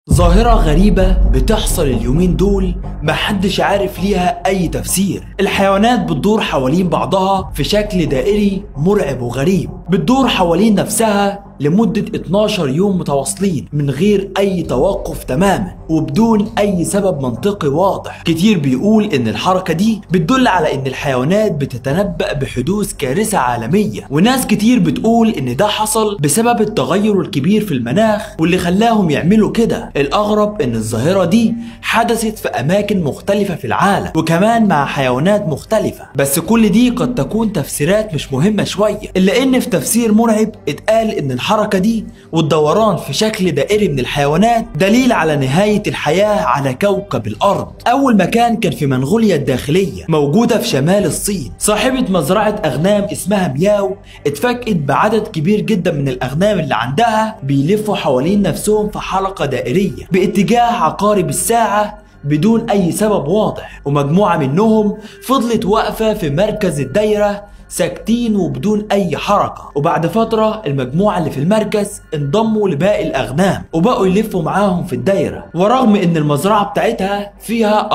ظاهرة غريبة بتحصل اليومين دول محدش عارف ليها أي تفسير الحيوانات بتدور حوالين بعضها في شكل دائري مرعب وغريب بتدور حوالين نفسها لمدة 12 يوم متواصلين من غير أي توقف تماما وبدون أي سبب منطقي واضح كتير بيقول إن الحركة دي بتدل على إن الحيوانات بتتنبأ بحدوث كارثة عالمية وناس كتير بتقول إن ده حصل بسبب التغير الكبير في المناخ واللي خلاهم يعملوا كده الأغرب إن الظاهرة دي حدثت في أماكن مختلفة في العالم وكمان مع حيوانات مختلفة بس كل دي قد تكون تفسيرات مش مهمة شوية إلا إن في تفسير مرعب اتقال إن الحركة دي والدوران في شكل دائري من الحيوانات دليل على نهاية الحياة على كوكب الأرض أول مكان كان في منغوليا الداخلية موجودة في شمال الصين صاحبة مزرعة أغنام اسمها مياو اتفاجئت بعدد كبير جدا من الأغنام اللي عندها بيلفوا حوالين نفسهم في حلقة دائرية باتجاه عقارب الساعة بدون أي سبب واضح ومجموعة منهم فضلت واقفة في مركز الدايرة ساكتين وبدون اي حركه وبعد فتره المجموعه اللي في المركز انضموا لباقي الاغنام وبقوا يلفوا معاهم في الدايره ورغم ان المزرعه بتاعتها فيها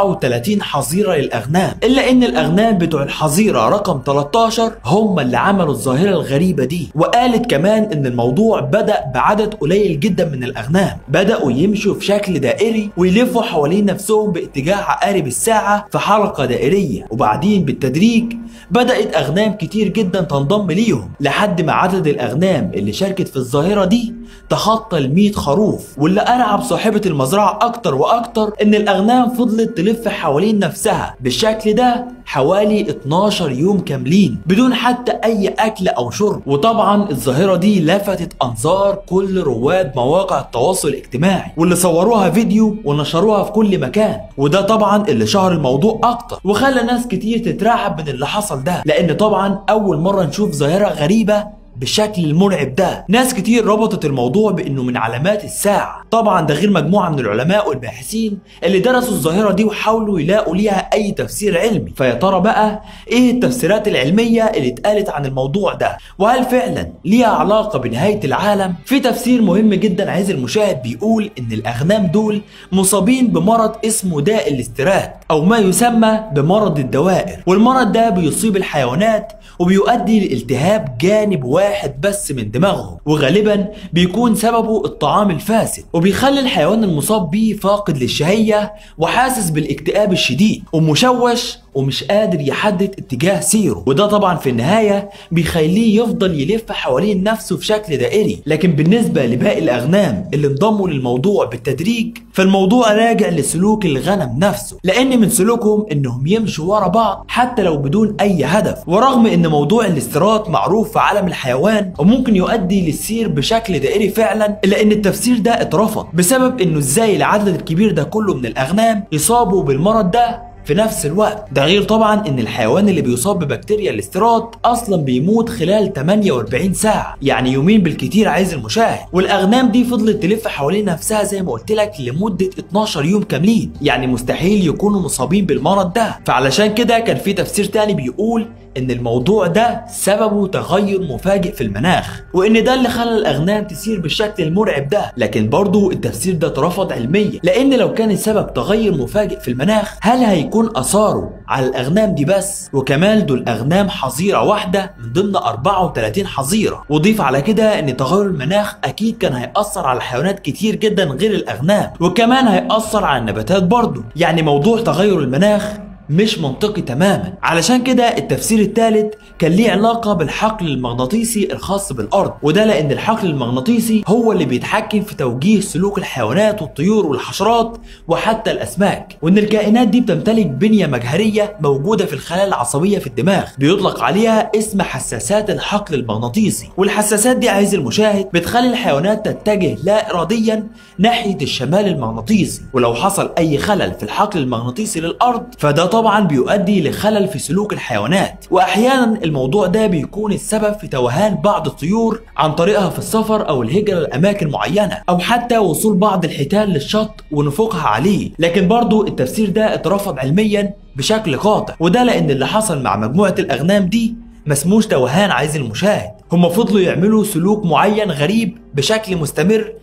34 حظيره للاغنام الا ان الاغنام بتوع الحظيره رقم 13 هم اللي عملوا الظاهره الغريبه دي وقالت كمان ان الموضوع بدا بعدد قليل جدا من الاغنام بداوا يمشوا في شكل دائري ويلفوا حوالين نفسهم باتجاه عقارب الساعه في حلقه دائريه وبعدين بالتدريج بدات اغنام كتير جدا تنضم ليهم لحد ما عدد الاغنام اللي شاركت في الظاهره دي تخطى ال 100 خروف واللي ارعب صاحبه المزرعه اكتر واكتر ان الاغنام فضلت تلف حوالين نفسها بالشكل ده حوالي 12 يوم كاملين بدون حتى اي اكل او شرب وطبعا الظاهره دي لفتت انظار كل رواد مواقع التواصل الاجتماعي واللي صوروها فيديو ونشروها في كل مكان وده طبعا اللي شهر الموضوع اكتر وخلى ناس كتير تترعب من اللي حصل ده لان طبعا اول مره نشوف ظاهره غريبه بالشكل المرعب ده ناس كتير ربطت الموضوع بانه من علامات الساعه طبعا ده غير مجموعه من العلماء والباحثين اللي درسوا الظاهره دي وحاولوا يلاقوا ليها اي تفسير علمي فيا ترى بقى ايه التفسيرات العلميه اللي اتقالت عن الموضوع ده وهل فعلا ليها علاقه بنهايه العالم في تفسير مهم جدا عايز المشاهد بيقول ان الاغنام دول مصابين بمرض اسمه داء الاسترات او ما يسمى بمرض الدوائر والمرض ده بيصيب الحيوانات وبيؤدي لالتهاب جانب واحد بس من دماغهم وغالبا بيكون سببه الطعام الفاسد وبيخلي الحيوان المصاب بيه فاقد للشهية وحاسس بالاكتئاب الشديد ومشوش ومش قادر يحدد اتجاه سيره وده طبعا في النهاية بيخليه يفضل يلف حوالين نفسه في شكل دائري لكن بالنسبة لباقي الأغنام اللي انضموا للموضوع بالتدريج فالموضوع راجع لسلوك الغنم نفسه لأن من سلوكهم إنهم يمشوا ورا بعض حتى لو بدون أي هدف ورغم إن موضوع الاستيراد معروف في عالم الحيوان وممكن يؤدي للسير بشكل دائري فعلا إلا إن التفسير ده اترفض بسبب إنه إزاي العدد الكبير ده كله من الأغنام يصابوا بالمرض ده في نفس الوقت ده غير طبعا ان الحيوان اللي بيصاب ببكتيريا الاستيراد اصلا بيموت خلال 48 ساعه يعني يومين بالكتير عايز المشاهد والاغنام دي فضلت تلف حوالين نفسها زي ما قلت لك لمده 12 يوم كاملين يعني مستحيل يكونوا مصابين بالمرض ده فعلشان كده كان في تفسير تاني بيقول ان الموضوع ده سببه تغير مفاجئ في المناخ وان ده اللي خلى الاغنام تسير بالشكل المرعب ده لكن برضو التفسير ده اترفض علميا لان لو كان السبب تغير مفاجئ في المناخ هل هيكون اثاره على الاغنام دي بس وكمان دول اغنام حظيره واحده من ضمن 34 حظيره وضيف على كده ان تغير المناخ اكيد كان هيأثر على حيوانات كتير جدا غير الاغنام وكمان هيأثر على النباتات برضو يعني موضوع تغير المناخ مش منطقي تماما علشان كده التفسير الثالث كان ليه علاقة بالحقل المغناطيسي الخاص بالأرض وده لأن الحقل المغناطيسي هو اللي بيتحكم في توجيه سلوك الحيوانات والطيور والحشرات وحتى الأسماك وإن الكائنات دي بتمتلك بنية مجهرية موجودة في الخلايا العصبية في الدماغ بيطلق عليها اسم حساسات الحقل المغناطيسي والحساسات دي عايز المشاهد بتخلي الحيوانات تتجه لا إراديا ناحية الشمال المغناطيسي ولو حصل أي خلل في الحقل المغناطيسي للأرض فده طبعا بيؤدي لخلل في سلوك الحيوانات واحيانا الموضوع ده بيكون السبب في توهان بعض الطيور عن طريقها في السفر او الهجره لاماكن معينه او حتى وصول بعض الحيتان للشط ونفوقها عليه لكن برضو التفسير ده اترفض علميا بشكل قاطع وده لان اللي حصل مع مجموعه الاغنام دي ما اسموش توهان عايز المشاهد هم فضلوا يعملوا سلوك معين غريب بشكل مستمر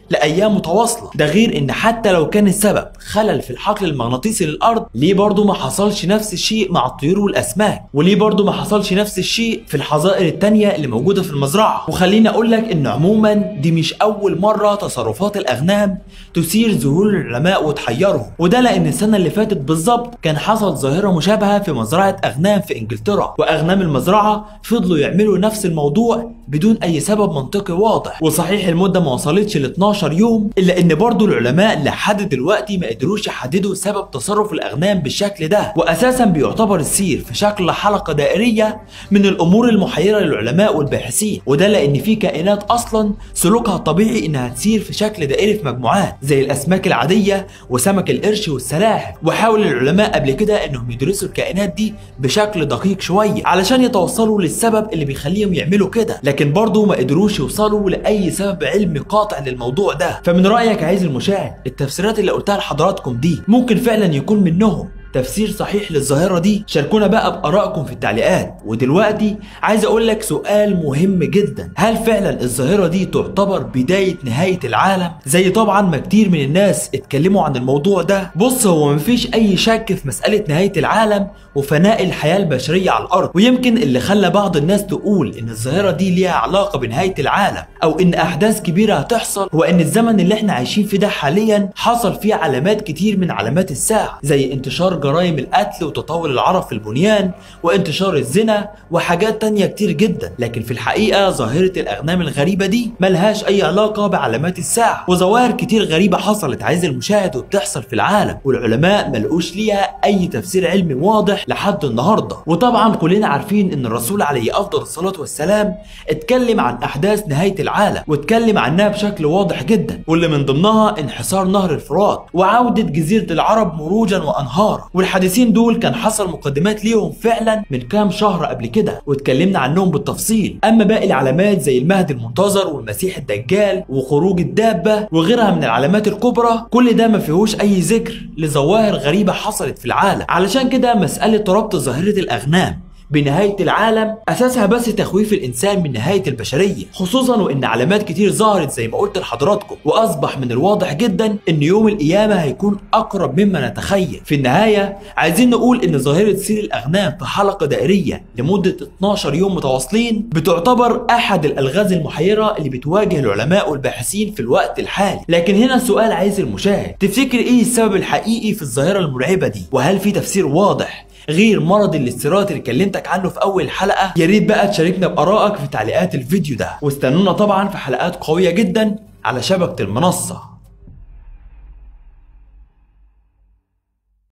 لايام متواصله ده غير ان حتى لو كان السبب خلل في الحقل المغناطيسي للارض ليه برضه ما حصلش نفس الشيء مع الطيور والاسماك وليه برضه ما حصلش نفس الشيء في الحظائر التانية اللي موجوده في المزرعه وخليني اقول لك ان عموما دي مش اول مره تصرفات الاغنام تثير ذهول العلماء وتحيرهم وده لان السنه اللي فاتت بالظبط كان حصل ظاهره مشابهه في مزرعه اغنام في انجلترا واغنام المزرعه فضلوا يعملوا نفس الموضوع بدون اي سبب منطقي واضح وصحيح المده ما وصلتش ل 12 يوم الا ان برضو العلماء لحد دلوقتي ما قدروش يحددوا سبب تصرف الاغنام بالشكل ده واساسا بيعتبر السير في شكل حلقه دائريه من الامور المحيره للعلماء والباحثين وده لان في كائنات اصلا سلوكها الطبيعي انها تسير في شكل دائري في مجموعات زي الاسماك العاديه وسمك القرش والسلاحف وحاول العلماء قبل كده انهم يدرسوا الكائنات دي بشكل دقيق شويه علشان يتوصلوا للسبب اللي بيخليهم يعملوا كده لكن برضه ما قدروش يوصلوا لاي سبب علمي قاطع للموضوع ده فمن رايك يا عزيزي المشاهد التفسيرات اللي قلتها لحضراتكم دي ممكن فعلا يكون منهم تفسير صحيح للظاهرة دي شاركونا بقى بآرائكم في التعليقات ودلوقتي عايز أقول لك سؤال مهم جدا هل فعلا الظاهرة دي تعتبر بداية نهاية العالم زي طبعا ما كتير من الناس اتكلموا عن الموضوع ده بص هو مفيش أي شك في مسألة نهاية العالم وفناء الحياة البشرية على الأرض ويمكن اللي خلى بعض الناس تقول إن الظاهرة دي ليها علاقة بنهاية العالم أو إن أحداث كبيرة هتحصل هو إن الزمن اللي احنا عايشين فيه ده حاليا حصل فيه علامات كتير من علامات الساعة زي انتشار جرائم القتل وتطاول العرب في البنيان وانتشار الزنا وحاجات تانية كتير جدا لكن في الحقيقة ظاهرة الأغنام الغريبة دي ملهاش أي علاقة بعلامات الساعة وظواهر كتير غريبة حصلت عايز المشاهد وبتحصل في العالم والعلماء ملقوش ليها أي تفسير علمي واضح لحد النهاردة وطبعا كلنا عارفين إن الرسول عليه أفضل الصلاة والسلام اتكلم عن أحداث نهاية العالم واتكلم عنها بشكل واضح جدا واللي من ضمنها انحسار نهر الفرات وعودة جزيرة العرب مروجا وأنهارا والحديثين دول كان حصل مقدمات ليهم فعلا من كام شهر قبل كده واتكلمنا عنهم بالتفصيل اما باقي العلامات زي المهدي المنتظر والمسيح الدجال وخروج الدابه وغيرها من العلامات الكبرى كل ده ما فيهوش اي ذكر لظواهر غريبه حصلت في العالم علشان كده مساله ربط ظاهره الاغنام بنهاية العالم أساسها بس تخويف الإنسان من نهاية البشرية خصوصا وإن علامات كتير ظهرت زي ما قلت لحضراتكم وأصبح من الواضح جدا إن يوم القيامة هيكون أقرب مما نتخيل في النهاية عايزين نقول إن ظاهرة سير الأغنام في حلقة دائرية لمدة 12 يوم متواصلين بتعتبر أحد الألغاز المحيرة اللي بتواجه العلماء والباحثين في الوقت الحالي لكن هنا السؤال عايز المشاهد تفتكر إيه السبب الحقيقي في الظاهرة المرعبة دي وهل في تفسير واضح غير مرض الاستيراد اللي كلمتك عنه في اول حلقه يا ريت بقى تشاركنا بارائك في تعليقات الفيديو ده واستنونا طبعا في حلقات قويه جدا على شبكه المنصه